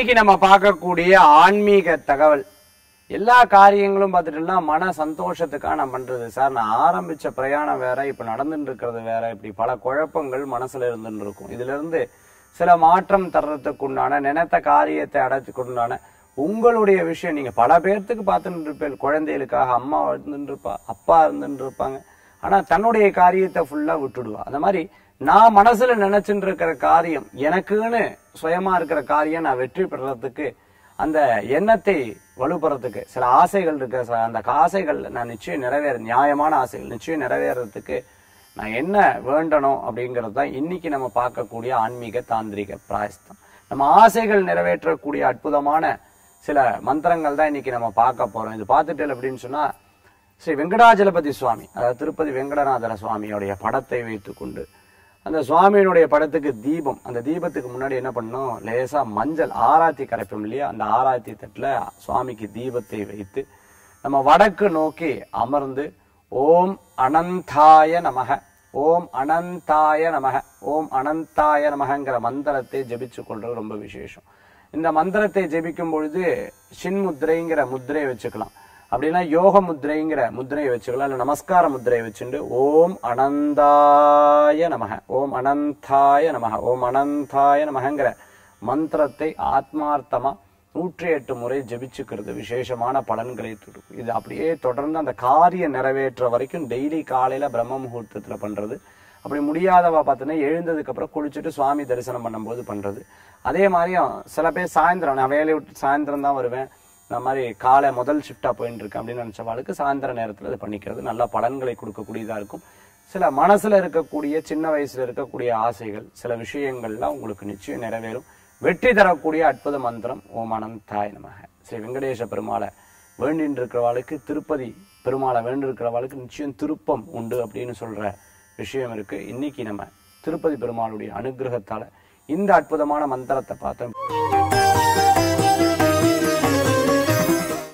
இன்னைக்கு நம்ம பார்க்கக்கூடிய ஆன்மீக தகவல் எல்லா காரியங்களும் பார்த்துட்டோம்னா மன சந்தோஷத்துக்காக நான் பண்றது சார் நான் ஆரம்பிச்ச பிரயாணம் வேற இப்ப நடந்துட்டு இருக்கிறது வேற இப்படி பல குழப்பங்கள் மனசுல இருந்துட்டு இருக்கும் இதுல இருந்து சில மாற்றம் தர்றதுக்கு உண்டான நினைத்த காரியத்தை அடைச்சுக்கு உண்டான உங்களுடைய விஷயம் நீங்க பல பேர்த்துக்கு பார்த்துட்டு இருப்பீங்க குழந்தைகளுக்காக அம்மா இருந்துட்டு இருப்பா அப்பா இருந்துட்டு இருப்பாங்க ஆனா தன்னுடைய காரியத்தை ஃபுல்லா விட்டுடுவா அந்த மாதிரி நான் மனசுல நினைச்சுட்டு இருக்கிற காரியம் எனக்குன்னு சுயமா இருக்கிற காரியம் நான் வெற்றி பெறறதுக்கு அந்த எண்ணத்தை வலுப்படுறதுக்கு சில ஆசைகள் இருக்கு சில அந்த ஆசைகள் நான் நிச்சயம் நிறைவேற நியாயமான ஆசைகள் நிச்சயம் நிறைவேறதுக்கு நான் என்ன வேண்டணும் அப்படிங்கிறது தான் இன்னைக்கு நம்ம பார்க்கக்கூடிய ஆன்மீக தாந்திரிக பிராயஸ்தம் நம்ம ஆசைகள் நிறைவேற்றக்கூடிய அற்புதமான சில மந்திரங்கள் தான் இன்னைக்கு நம்ம பார்க்க போறோம் இது பார்த்துட்டு அப்படின்னு சொன்னா ஸ்ரீ வெங்கடாஜலபதி சுவாமி அதாவது திருப்பதி வெங்கடநாதர சுவாமியோடைய படத்தை வைத்துக்கொண்டு அந்த சுவாமியினுடைய படத்துக்கு தீபம் அந்த தீபத்துக்கு முன்னாடி என்ன பண்ணோம் லேசா மஞ்சள் ஆராத்தி கரைப்போம் இல்லையா அந்த ஆராத்தி தட்டுல சுவாமிக்கு தீபத்தை வைத்து நம்ம வடக்கு நோக்கி அமர்ந்து ஓம் அனந்தாய நமக ஓம் அனந்தாய நமக ஓம் அனந்தாய நமகங்கிற மந்திரத்தை ஜெபிச்சு கொள்றது ரொம்ப விசேஷம் இந்த மந்திரத்தை ஜெபிக்கும் பொழுது சின்முத்திரைங்கிற முத்திரையை வச்சுக்கலாம் அப்படின்னா யோக முத்திரைங்கிற முத்திரையை வச்சுக்கலாம் இல்ல நமஸ்கார முத்திரையை வச்சுட்டு ஓம் அனந்தாய நமக ஓம் அனந்தாய நமக ஓம் அனந்தாய நமகங்கிற மந்திரத்தை ஆத்மார்த்தமா நூற்றி எட்டு முறை ஜெபிச்சுக்கிறது விசேஷமான பலன்களை கொடுக்கும் இது அப்படியே தொடர்ந்து அந்த காரியம் நிறைவேற்ற வரைக்கும் டெய்லி காலையில பிரம்ம முகூர்த்தத்துல பண்றது அப்படி முடியாதவா பார்த்தீங்கன்னா எழுந்ததுக்கு அப்புறம் குளிச்சுட்டு சுவாமி தரிசனம் பண்ணும்போது பண்றது அதே மாதிரியும் சில பேர் சாயந்தரம் நான் வேலையை விட்டு சாயந்தரம் தான் வருவேன் இந்த மாதிரி காலை முதல் ஷிஃப்டா போயிட்டு இருக்கேன் அப்படின்னு நினைச்சவாளுக்கு சாயந்தர நேரத்துல இது பண்ணிக்கிறது நல்ல பலன்களை கொடுக்கக்கூடியதா இருக்கும் சில மனசுல இருக்கக்கூடிய சின்ன வயசுல இருக்கக்கூடிய ஆசைகள் சில விஷயங்கள்லாம் உங்களுக்கு நிச்சயம் நிறைவேறும் வெற்றி தரக்கூடிய அற்புத மந்திரம் ஓம் அனந்தாய நமக ஸ்ரீ வெங்கடேச பெருமாளை வேண்டின்னு இருக்கிறவாளுக்கு திருப்பதி பெருமாளை வேண்டிருக்கிறவாளுக்கு நிச்சயம் திருப்பம் உண்டு அப்படின்னு சொல்ற விஷயம் இருக்கு இன்னைக்கு நம்ம திருப்பதி பெருமாளுடைய அனுகிரகத்தால இந்த அற்புதமான மந்திரத்தை பார்த்தோம்